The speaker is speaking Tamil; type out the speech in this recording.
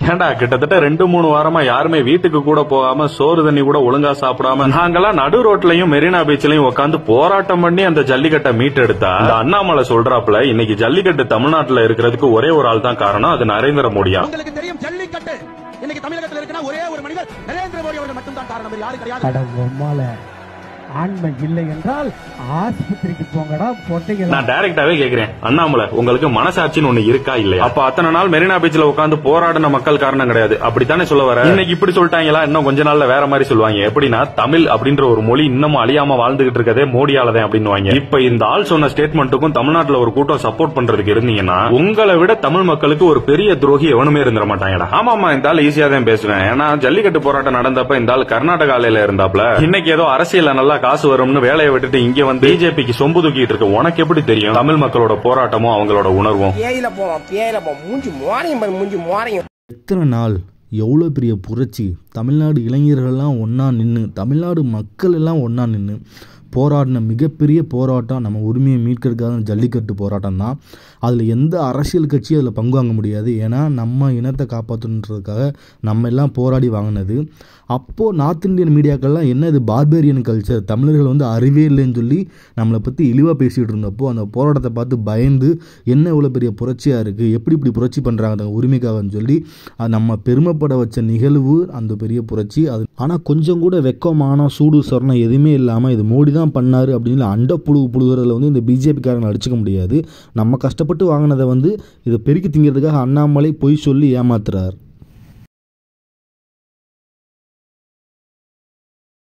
ஏன்டா கிட்டத்தட்ட ரெண்டு மூணு வாரமா யாருமே வீட்டுக்கு கூட போகாம சோறு தண்ணி கூட ஒழுங்கா சாப்பிடாம நாங்கெல்லாம் நடு ரோட்லயும் மெரினா பீச்லயும் உட்காந்து போராட்டம் பண்ணி அந்த ஜல்லிக்கட்டை மீட்டெடுத்தா இந்த அண்ணாமலை சொல்றாப்புல இன்னைக்கு ஜல்லிக்கட்டு தமிழ்நாட்டுல இருக்கிறதுக்கு ஒரே ஒரு ஆள் தான் காரணம் அது நரேந்திர மோடியா உங்களுக்கு தெரியும் ஜல்லிக்கட்டு இன்னைக்கு தமிழகத்தில் இருக்குன்னா ஒரே ஒரு மனிதர் நரேந்திர மோடி அவர்கள் மட்டும்தான் காரணம் வேறு யாரும் கிடையாது அட உம்மால ஆண்மை இல்லை என்றால் ஆஸ்பத்திரிக்கு போங்கடா பொட்டைகளா நான் டைரக்டாவே கேக்குறேன் அண்ணாமலை உங்களுக்கு மனசாட்சின்னு ஒண்ணு இருக்கா இல்லையா அப்ப அத்தனை நாள் மெரினா பீச்ல உட்காந்து போராடின மக்கள் காரணம் கிடையாது அப்படித்தானே சொல்ல வர இன்னைக்கு இப்படி சொல்லிட்டாங்களா இன்னும் கொஞ்ச நாள்ல வேற மாதிரி சொல்லுவாங்க எப்படின்னா தமிழ் அப்படின்ற ஒரு மொழி இன்னமும் அழியாம வாழ்ந்துகிட்டு இருக்கதே மோடியாலதான் அப்படின்னு இப்ப இந்த ஆள் சொன்ன ஸ்டேட்மெண்ட்டுக்கும் தமிழ்நாட்டுல ஒரு கூட்டம் சப்போர்ட் பண்றதுக்கு இருந்தீங்கன்னா உங்களை விட தமிழ் மக்களுக்கு ஒரு பெரிய துரோகி எவனுமே இருந்துட மாட்டாங்கடா ஆமாமா இந்த ஆள் ஈஸியா தான் பேசுவேன் ஏன்னா ஜல்லிக்கட்டு போராட்டம் நடந்தப்ப இந்த ஆள் கர்நாடகால இருந்தாப்ல இன்னைக்கு ஏதோ அரசியல்ல நல்லா காசு வரும்னு வேலையை விட்டுட்டு இங்க வந்து பிஜேபிக்கு சொம்பு தூக்கிட்டு இருக்க உனக்கு எப்படி தெரியும் தமிழ் மக்களோட போராட்டமும் அவங்களோட உணர்வும் பேயில போவான் பேயில போவான் மூஞ்சி மோரையும் பாரு மூஞ்சி மோரையும் எத்தனை நாள் எவ்வளோ பெரிய புரட்சி தமிழ்நாடு இளைஞர்கள்லாம் ஒன்றா நின்று தமிழ்நாடு மக்கள் எல்லாம் ஒன்றா நின்று போராடின மிகப்பெரிய போராட்டம் நம்ம உரிமையை மீட்கிறதுக்காக ஜல்லிக்கட்டு போராட்டம் தான் அதில் எந்த அரசியல் கட்சியும் அதில் பங்கு வாங்க முடியாது ஏன்னா நம்ம இனத்தை காப்பாற்றணுன்றதுக்காக நம்ம எல்லாம் போராடி வாங்கினது அப்போது நார்த் இந்தியன் மீடியாக்கள்லாம் என்ன இது பார்பேரியன் கல்ச்சர் தமிழர்கள் வந்து அறிவே இல்லைன்னு சொல்லி நம்மளை பற்றி இழிவாக பேசிகிட்டு இருந்தப்போ அந்த போராட்டத்தை பார்த்து பயந்து என்ன இவ்வளோ பெரிய புரட்சியாக இருக்குது எப்படி இப்படி புரட்சி பண்ணுறாங்க அந்த உரிமைக்காகன்னு சொல்லி அது நம்ம பெருமைப்பட வச்ச நிகழ்வு அந்த பெரிய புரட்சி அது ஆனால் கொஞ்சம் கூட வெக்கமான சூடு சொரணம் எதுவுமே இல்லாமல் இது மோடி தான் பண்ணார் அப்படின்னு அண்ட புழு புழுகிறதுல வந்து இந்த பிஜேபிக்காரங்க அடிச்சுக்க முடியாது நம்ம கஷ்டப்பட்டு வாங்கினதை வந்து இதை பெருக்கி திங்கிறதுக்காக அண்ணாமலை பொய் சொல்லி ஏமாத்துறார்